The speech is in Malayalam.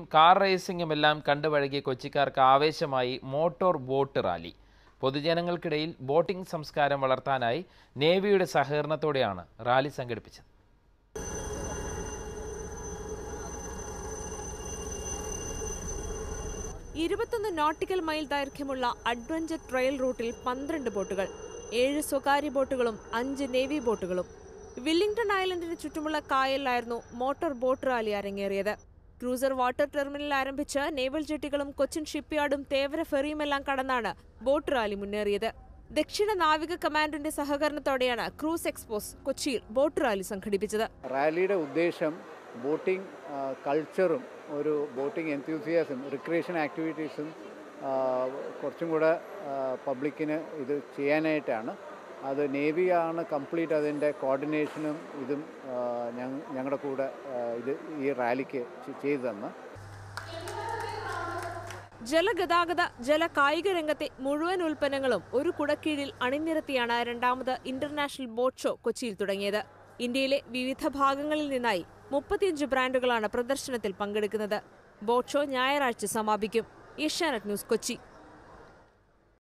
കാർ റേസിംഗും എല്ലാം കണ്ടുപഴകിയ കൊച്ചിക്കാർക്ക് ആവേശമായി മോട്ടോർ ബോട്ട് റാലി പൊതുജനങ്ങൾക്കിടയിൽ ബോട്ടിംഗ് സംസ്കാരം വളർത്താനായി നേവിയുടെ സഹകരണത്തോടെയാണ് റാലി സംഘടിപ്പിച്ചത് ഇരുപത്തൊന്ന് നോട്ടിക്കൽ മൈൽ ദൈർഘ്യമുള്ള അഡ്വഞ്ചർ ട്രയൽ റൂട്ടിൽ പന്ത്രണ്ട് ബോട്ടുകൾ ഏഴ് സ്വകാര്യ ബോട്ടുകളും അഞ്ച് നേവി ബോട്ടുകളും വില്ലിംഗ്ടൺ ഐലൻഡിന് ചുറ്റുമുള്ള കായലിലായിരുന്നു മോട്ടോർ ബോട്ട് റാലി അരങ്ങേറിയത് ക്രൂസർ വാട്ടർ ടെർമിനൽ ആരംഭിച്ച് നേവൽ ജെട്ടികളും കൊച്ചിൻ ഷിപ്പ്യാർഡും തേവര ഫെറിയുമെല്ലാം കടന്നാണ് ബോട്ട് റാലി മുന്നേറിയത് ദക്ഷിണ നാവിക കമാൻഡിന്റെ സഹകരണത്തോടെയാണ് ക്രൂസ് എക്സ്പോസ് കൊച്ചിയിൽ ബോട്ട് റാലി സംഘടിപ്പിച്ചത് റാലിയുടെ ഉദ്ദേശം ബോട്ടിംഗ് കൾച്ചറും ഒരു ബോട്ടിംഗ് എൻത്യൂസിയാസും റിക്രിയേഷൻ ആക്ടിവിറ്റീസും കുറച്ചും കൂടെ പബ്ലിക്കിന് ഇത് ചെയ്യാനായിട്ടാണ് അത് നേവിയാണ് കംപ്ലീറ്റ് അതിൻ്റെ കോർഡിനേഷനും ഇതും ഞങ്ങളുടെ കൂടെ ആ, ഇത് ഈ റാലിക്ക് ചെയ്തു തന്ന് ജലഗതാഗത ജല കായിക രംഗത്തെ മുഴുവൻ ഉൽപ്പന്നങ്ങളും ഒരു കുടക്കീഴിൽ അണിനിരത്തിയാണ് രണ്ടാമത് ഇന്റർനാഷണൽ ബോട്ട് ഷോ കൊച്ചിയിൽ തുടങ്ങിയത് ഇന്ത്യയിലെ വിവിധ ഭാഗങ്ങളിൽ നിന്നായി മുപ്പത്തിയഞ്ച് ബ്രാൻഡുകളാണ് പ്രദർശനത്തിൽ പങ്കെടുക്കുന്നത് ബോട്ട് ഷോ ഞായറാഴ്ച സമാപിക്കും ഏഷ്യാനെറ്റ് ന്യൂസ് കൊച്ചി